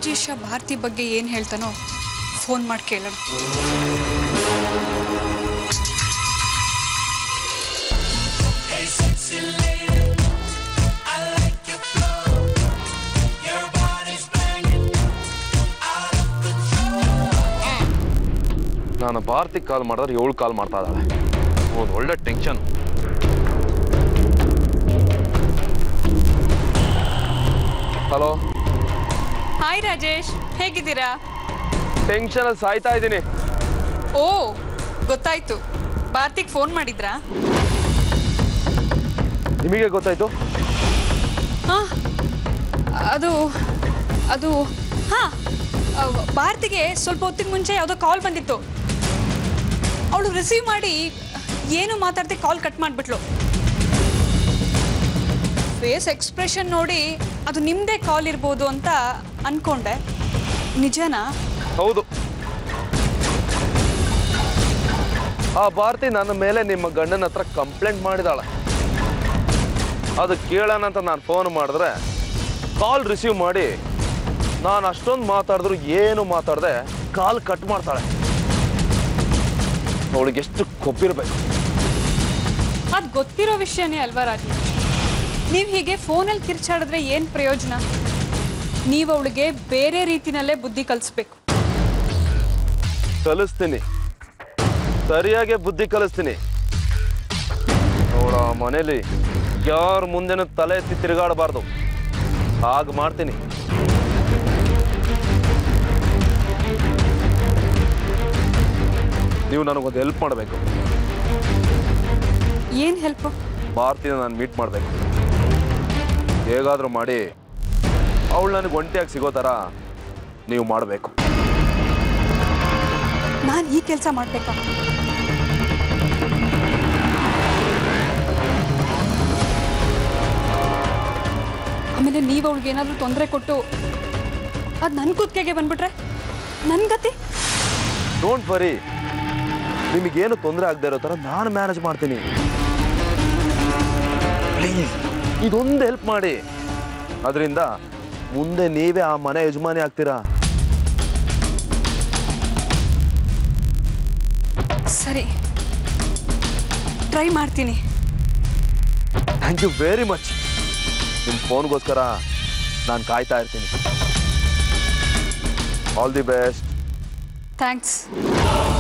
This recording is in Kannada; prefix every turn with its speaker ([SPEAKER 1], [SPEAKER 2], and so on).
[SPEAKER 1] ರಾಜೇಶ ಭಾರತಿ ಬಗ್ಗೆ ಏನು ಹೇಳ್ತಾನೋ ಫೋನ್ ಮಾಡಿ ಕೇಳೋಣ
[SPEAKER 2] ನಾನು ಭಾರತಿಗೆ ಕಾಲ್ ಮಾಡಿದ್ರೆ ಏಳು ಕಾಲ್ ಮಾಡ್ತಾ ಇದ್ದಾಳೆ ಒಂದು ಒಳ್ಳೆ ಟೆನ್ಷನ್ ಹಲೋ
[SPEAKER 1] ಹಾಯ್ ರಾಜೇಶ್ ಹೇಗಿದ್ದೀರಾ
[SPEAKER 2] ಟೆನ್ಷನಲ್ಲಿ ಸಾಯ್ತಾ ಇದ್ದೀನಿ
[SPEAKER 1] ಓ ಗೊತ್ತಾಯ್ತು ಭಾರತಿಗೆ ಫೋನ್ ಮಾಡಿದ್ರಾ
[SPEAKER 2] ನಿಮಗೆ ಗೊತ್ತಾಯ್ತು
[SPEAKER 1] ಹಾಂ ಅದು ಅದು ಹಾಂ ಭಾರತಿಗೆ ಸ್ವಲ್ಪ ಹೊತ್ತಿಗೆ ಮುಂಚೆ ಯಾವುದೋ ಕಾಲ್ ಬಂದಿತ್ತು ಅವಳು ರಿಸೀವ್ ಮಾಡಿ ಏನು ಮಾತಾಡ್ದೆ ಕಾಲ್ ಕಟ್ ಮಾಡಿಬಿಟ್ಲು ಫೇಸ್ ಎಕ್ಸ್ಪ್ರೆಷನ್ ನೋಡಿ ಅದು ನಿಮ್ಮದೇ ಕಾಲ್ ಇರ್ಬೋದು ಅಂತ ಅನ್ಕೊಂಡೆ ನಿಜನಾ
[SPEAKER 2] ಹೌದು ಆ ಭಾರತಿ ನನ್ನ ಮೇಲೆ ನಿಮ್ಮ ಗಂಡನ ಹತ್ರ ಕಂಪ್ಲೇಂಟ್ ಮಾಡಿದಾಳೆ ಅದು ಕೇಳೋಣ ಅಂತ ನಾನು ಫೋನ್ ಮಾಡಿದ್ರೆ ಕಾಲ್ ರಿಸೀವ್ ಮಾಡಿ ನಾನು ಅಷ್ಟೊಂದು ಮಾತಾಡಿದ್ರು ಏನು ಮಾತಾಡದೆ ಕಾಲ್ ಕಟ್ ಮಾಡ್ತಾಳೆ ಅವಳಿಗೆ ಎಷ್ಟು ಕೊಬ್ಬಿರ್ಬೇಕು
[SPEAKER 1] ಅದು ಗೊತ್ತಿರೋ ವಿಷಯನೇ ಅಲ್ವಾ ರಾಜೇಶ್ ನೀವು ಹೀಗೆ ಫೋನಲ್ಲಿ ಕಿರ್ಚಾಡಿದ್ರೆ ಏನು ಪ್ರಯೋಜನ ನೀವು ಅವಳಿಗೆ ಬೇರೆ ರೀತಿನಲ್ಲೇ ಬುದ್ಧಿ ಕಲಿಸ್ಬೇಕು
[SPEAKER 2] ಕಲಿಸ್ತೀನಿ ಸರಿಯಾಗಿ ಬುದ್ಧಿ ಕಲಿಸ್ತೀನಿ ಅವಳ ಮನೇಲಿ ಯಾರ ಮುಂದೆನೂ ತಲೆ ಎತ್ತಿ ತಿರುಗಾಡಬಾರ್ದು ಹಾಗೆ ಮಾಡ್ತೀನಿ ನೀವು ನನಗೊಂದು ಹೆಲ್ಪ್ ಮಾಡಬೇಕು
[SPEAKER 1] ಏನು ಹೆಲ್ಪು
[SPEAKER 2] ಭಾರತೀಯ ನಾನು ಮೀಟ್ ಮಾಡಬೇಕು ಹೇಗಾದರೂ ಮಾಡಿ ಅವಳು ನನಗೆ ಒಂಟಿಯಾಗಿ ಸಿಗೋ ಥರ ನೀವು ಮಾಡಬೇಕು
[SPEAKER 1] ನಾನು ಈ ಕೆಲಸ ಮಾಡಬೇಕಾ ಆಮೇಲೆ ನೀವು ಅವಳಿಗೆ ಏನಾದರೂ ತೊಂದರೆ ಕೊಟ್ಟು ಅದು ನನ್ನ ಕುತ್ತಿಗೆಗೆ ಬಂದ್ಬಿಟ್ರೆ ನನ್ನ ಗತಿ
[SPEAKER 2] ಡೋಂಟ್ ವರಿ ನಿಮಗೇನು ತೊಂದರೆ ಆಗದೆ ಇರೋ ಥರ ನಾನು ಮ್ಯಾನೇಜ್ ಮಾಡ್ತೀನಿ ಪ್ಲೀಸ್ ಇದೊಂದು ಹೆಲ್ಪ್ ಮಾಡಿ ಅದರಿಂದ ಮುಂದೆ ನೀವೇ ಆ ಮನೆ ಯಜಮಾನಿ ಆಗ್ತೀರಾ
[SPEAKER 1] ಸರಿ ಟ್ರೈ ಮಾಡ್ತೀನಿ
[SPEAKER 2] ಥ್ಯಾಂಕ್ ಯು ವೆರಿ ಮಚ್ ನಿಮ್ಮ ಫೋನ್ಗೋಸ್ಕರ ನಾನು ಕಾಯ್ತಾ ಇರ್ತೀನಿ ಆಲ್ ದಿ ಬೆಸ್ಟ್
[SPEAKER 1] ಥ್ಯಾಂಕ್ಸ್